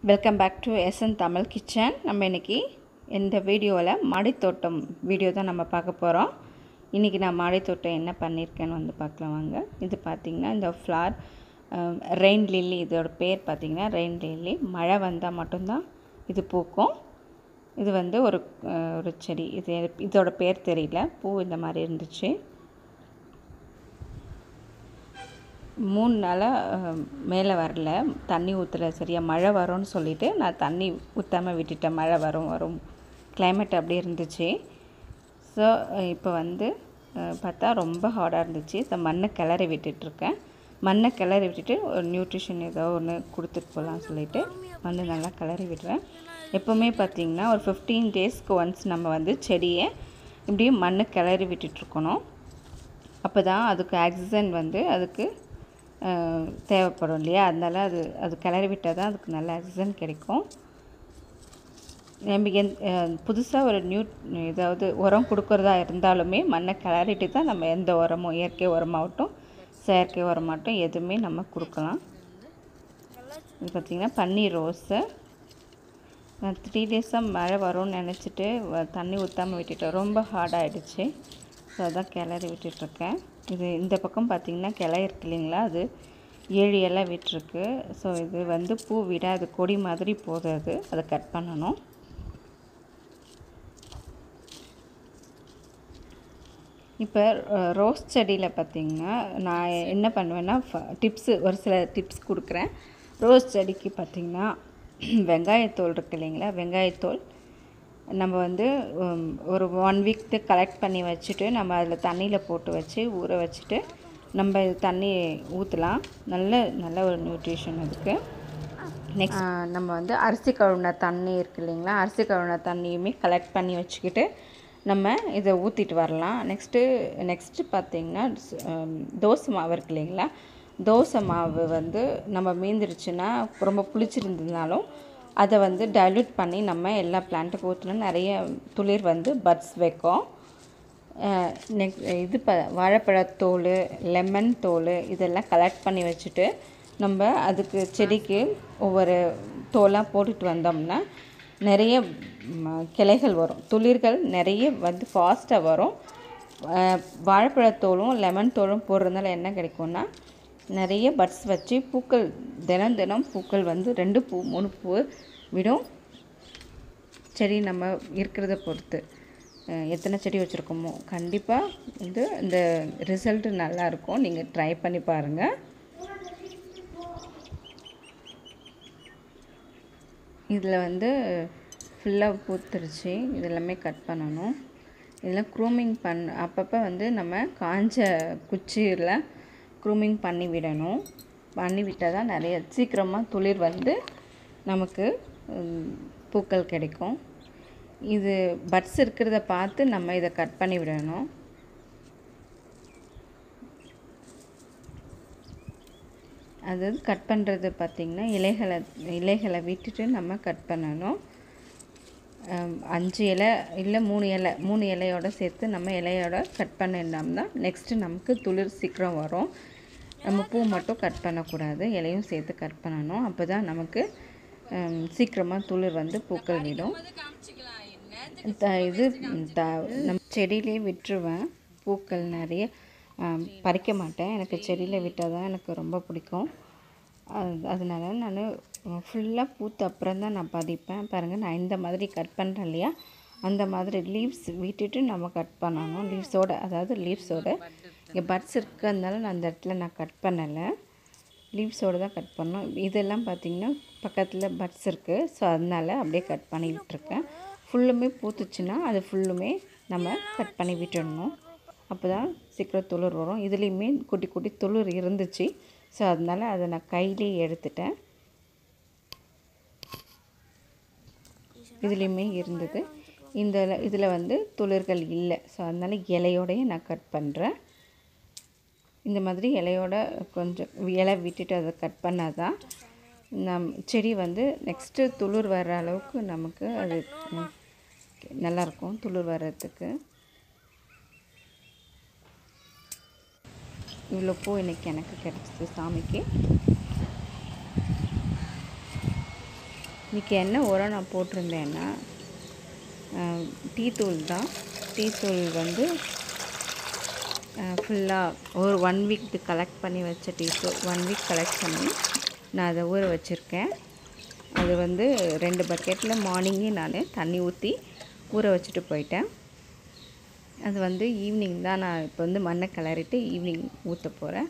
welcome back to SN Tamil kitchen நம்ம இன்றைக்கி இந்த வீடியோவில் மாடித்தோட்டம் வீடியோ தான் நம்ம பார்க்க போகிறோம் இன்றைக்கி நான் மாடித்தோட்டம் என்ன பண்ணியிருக்கேன்னு வந்து பார்க்கலாம் வாங்க இது பார்த்திங்கன்னா இந்த ஃப்ளார் ரெயின் லில்லி இதோட பேர் பார்த்திங்கன்னா ரெயின் லில்லி மழை வந்தால் மட்டும்தான் இது பூக்கும் இது வந்து ஒரு அஹ், ஒரு செடி இது இதோட பேர் தெரியல பூ இந்த மாதிரி இருந்துச்சு மூணு நாளாக மேலே வரல தண்ணி ஊற்றல சரியா மழை வரும்னு சொல்லிட்டு நான் தண்ணி ஊற்றாமல் விட்டுட்டேன் மழை வரும் வரும் climate அப்படியே இருந்துச்சு ஸோ இப்போ வந்து அஹ், பார்த்தா ரொம்ப ஹார்டாக இருந்துச்சு ஸோ மண்ணை கிளறி விட்டுட்ருக்கேன் மண்ணை கிளறி விட்டுட்டு ஒரு நியூட்ரிஷன் ஏதோ ஒன்று கொடுத்துட்டு போகலான்னு சொல்லிட்டு மண்ணை நல்லா கிளறி விடுறேன் எப்போவுமே பார்த்திங்கன்னா ஒரு ஃபிஃப்டீன் டேஸ்க்கு ஒன்ஸ் நம்ம வந்து செடியை இப்படி மண்ணை கிளறி விட்டுட்ருக்கணும் அப்போ தான் அதுக்கு ஆக்சிஜன் வந்து அதுக்கு அஹ், தேவைப்படும் இல்லையா அதனால அது அது கிளறி விட்டால் தான் அதுக்கு நல்ல ஆக்சிஜன் கிடைக்கும் நம்ம எந் புதுசாக ஒரு நியூ ஏதாவது உரம் கொடுக்குறதா இருந்தாலுமே மண்ணை கிளறிட்டு தான் நம்ம எந்த உரமும் இயற்கை உரமாகட்டும் செயற்கை உரமாகட்டும் எதுவுமே நம்ம கொடுக்கலாம் இது பார்த்திங்கன்னா பன்னீர் ரோஸு நான் த்ரீ டேஸாக மழை வரும்னு நினச்சிட்டு வ- தண்ணி ஊற்றாமல் விட்டுட்டேன் ரொம்ப ஹார்ட் ஆகிடுச்சு ஸோ அதான் கிளறி விட்டுட்ருக்கேன் இது இந்த பக்கம் பார்த்திங்கன்னா கிளை இருக்கு இல்லைங்களா அது ஏழு இலை விட்டுருக்கு ஸோ இது வந்து பூ விடாது கொடி மாதிரி போகுது அது அதை கட் பண்ணணும் இப்போ ரோஸ் செடியில் பார்த்திங்கன்னா நான் என்ன பண்ணுவேன்னா டிப்ஸு ஒரு சில டிப்ஸ் கொடுக்குறேன் ரோஸ் செடிக்கு பார்த்திங்கன்னா வெங்காயத்தோல் இருக்கு இல்லைங்களா வெங்காயத்தோல் நம்ம வந்து உம், ஒரு ஒன் வீக்கு கலெக்ட் பண்ணி வச்சுட்டு நம்ம அதில் தண்ணியில் போட்டு வச்சு ஊற வச்சுட்டு நம்ம இது தண்ணி ஊற்றலாம் நல்ல நல்ல ஒரு நியூட்ரிஷன் அதுக்கு நெக்ஸ்ட் நம்ம வந்து அரிசி கழுவின தண்ணி இருக்கு இல்லைங்களா அரிசி கழுவின தண்ணியுமே கலெக்ட் பண்ணி வச்சுக்கிட்டு நம்ம இதை ஊற்றிட்டு வரலாம் நெக்ஸ்ட்டு நெக்ஸ்ட்டு பார்த்திங்கன்னா ஹம், தோசை மாவு இருக்கு இல்லைங்களா தோசை மாவு வந்து நம்ம மீந்துருச்சுன்னா ரொம்ப புளிச்சிருந்ததுனாலும் அதை வந்து டைல்யூட் பண்ணி நம்ம எல்லா பிளான்ட்டுக்கும் ஊற்றினா நிறைய துளிர் வந்து பட்ஸ் வைக்கும் நெக் இது ப வாழைப்பழத்தோல் லெமன் தோல் இதெல்லாம் கலெக்ட் பண்ணி வச்சுட்டு நம்ம அதுக்கு செடிக்கு ஒவ்வொரு தோலாக போட்டுட்டு வந்தோம்னா நிறைய ம், கிளைகள் வரும் துளிர்கள் நிறைய வந்து ஃபாஸ்ட்டாக வரும் அஹ், வாழைப்பழத்தோலும் லெமன் தோலும் போடுறதுனால என்ன கிடைக்கும்னா நிறைய பட்ஸ் வச்சு பூக்கள் தினம் தினம் பூக்கள் வந்து ரெண்டு பூ மூணு பூ விடும் செடி நம்ம இருக்கிறத பொறுத்து அஹ், எத்தனை செடி வச்சுருக்கோமோ கண்டிப்பாக வந்து இந்த ரிசல்ட் நல்லாயிருக்கும் நீங்கள் ட்ரை பண்ணி பாருங்கள் இதில் வந்து ஃபுல்லாக பூத்துருச்சு இதெல்லாமே கட் பண்ணணும் இதெல்லாம் க்ரூமிங் பண் அப்பப்போ வந்து நம்ம காஞ்ச குச்சியில் க்ரூமிங் பண்ணி விடணும் பண்ணி விட்டால் தான் நிறைய சீக்கிரமாக துளிர் வந்து நமக்கு உம், பூக்கள் கிடைக்கும் இது பட்ஸ் இருக்கிறத பார்த்து நம்ம இதை கட் பண்ணி விடணும் அது கட் பண்ணுறது பார்த்திங்கன்னா இலைகளை இலைகளை விட்டுட்டு நம்ம கட் பண்ணணும் அம், அஞ்சு இலை இல்லை மூணு இலை மூணு இலையோட சேர்த்து நம்ம இலையோட கட் பண்ணிட்டோம்னா நெக்ஸ்ட்டு நமக்கு துளிர் சீக்கிரம் வரும் நம்ம பூ மட்டும் கட் பண்ணக்கூடாது இலையும் சேர்த்து கட் பண்ணணும் அப்போ தான் நமக்கு சீக்கிரமாக துளிர் வந்து பூக்கள் விடும் த இது த நம் செடியிலே விட்டுருவேன் பூக்கள் நிறைய ஆம், பறிக்க மாட்டேன் எனக்கு செடியில் விட்டால் தான் எனக்கு ரொம்ப பிடிக்கும் அது- அதனால நான் ஃபுல்லாக பூத்த அப்புறம் தான் நான் பதிப்பேன் பாருங்கள் நான் இந்த மாதிரி கட் பண்ணுறேன் இல்லையா அந்த மாதிரி லீவ்ஸ் விட்டுட்டு நம்ம கட் பண்ணணும் லீவ்ஸோட அதாவது லீவ்ஸோட இங்கே பட்ஸ் இருக்கிறதுனால நான் அந்த இடத்துல நான் கட் பண்ணலை லீவ்ஸோடு தான் கட் பண்ணோம் இதெல்லாம் பார்த்திங்கன்னா பக்கத்தில் பட்ஸ் இருக்குது ஸோ அதனால அப்படியே கட் பண்ணி விட்டுருக்கேன் ஃபுல்லுமே பூத்துச்சுன்னா அது ஃபுல்லுமே நம்ம கட் பண்ணி விட்டுடணும் அப்போ தான் சீக்கிரம் துளிர் வரும் இதுலேயுமே குட்டி குட்டி துளிர் இருந்துச்சு ஸோ அதனால அதை நான் கையிலே எடுத்துட்டேன் இதுலேயுமே இருந்தது இந்த இதில் வந்து துளிர்கள் இல்லை ஸோ அதனால இலையோடையே நான் கட் பண்ணுறேன் இந்த மாதிரி இலையோட கொஞ்சம் இலை விட்டுட்டு அதை கட் பண்ணால் தான் நம் செடி வந்து நெக்ஸ்ட்டு துளிர் வர்ற அளவுக்கு நமக்கு அது ம், நல்லாயிருக்கும் துளிர் வர்றதுக்கு இவ்வளோ பூ இன்னைக்கு எனக்கு கிடச்சிது சாமிக்கு இன்றைக்கி என்ன உரம் நான் போட்டிருந்தேன்னா அஹ், டீ தூள் தான் டீ தூள் வந்து ஃபுல்லாக ஒரு ஒன் வீக் கலெக்ட் பண்ணி வச்ச டீ தூள் ஒன் வீக் கலெக்ட் பண்ணி நான் அதை ஊற வச்சுருக்கேன் அது வந்து ரெண்டு பக்கெட்டில் மார்னிங்கே நான் தண்ணி ஊற்றி ஊற வச்சுட்டு போயிட்டேன் அது வந்து ஈவினிங் தான் நான் இப்போ வந்து மண்ணை கிளறிட்டு ஈவினிங் ஊற்ற போகிறேன்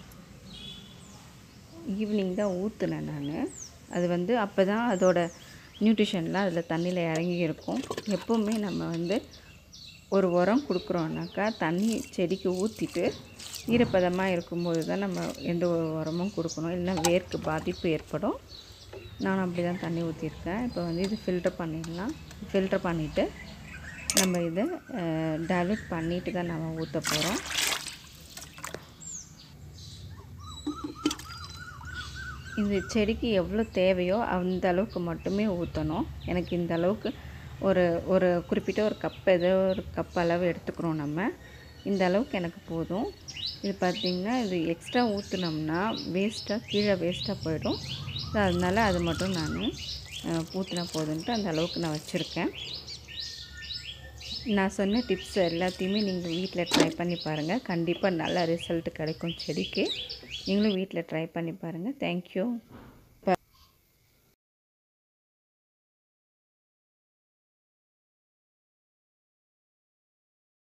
ஈவினிங் தான் ஊற்றுனேன் நான் அது வந்து அப்போ தான் அதோட நியூட்ரிஷன்லாம் அதில் தண்ணியில் இறங்கி இருக்கும் எப்போவுமே நம்ம வந்து ஒரு உரம் கொடுக்குறோன்னாக்கா தண்ணி செடிக்கு ஊற்றிட்டு ஈரப்பதமாக இருக்கும்போது தான் நம்ம எந்த ஒரு உரமும் கொடுக்கணும் இல்லைன்னா வேர்க்கு பாதிப்பு ஏற்படும் நான் அப்படி தான் தண்ணி ஊற்றிருக்கேன் இப்போ வந்து இது ஃபில்டர் பண்ணிடலாம் ஃபில்டர் பண்ணிவிட்டு நம்ம இதை டைலூட் பண்ணிட்டு தான் நம்ம ஊற்ற போகிறோம் இந்த செடிக்கு எவ்வளோ தேவையோ அந்த அளவுக்கு மட்டுமே ஊற்றணும் எனக்கு இந்த அளவுக்கு ஒரு ஒரு குறிப்பிட்ட ஒரு கப் ஏதோ ஒரு கப் அளவு எடுத்துக்கிறோம் நம்ம இந்த அளவுக்கு எனக்கு போதும் இது பார்த்திங்கன்னா இது எக்ஸ்ட்ரா ஊற்றுனோம்னா வேஸ்ட்டாக கீழே வேஸ்ட்டாக போயிடும் ஸோ அதனால அது மட்டும் நான் ஊற்றினா போதுன்ட்டு அந்த அளவுக்கு நான் வச்சுருக்கேன் நான் சொன்ன டிப்ஸ் எல்லாத்தையுமே நீங்கள் வீட்டில் ட்ரை பண்ணி பாருங்கள் கண்டிப்பாக நல்ல ரிசல்ட் கிடைக்கும் செடிக்கு நீங்களும் வீட்டில் ட்ரை பண்ணி பாருங்கள் தேங்க்யூ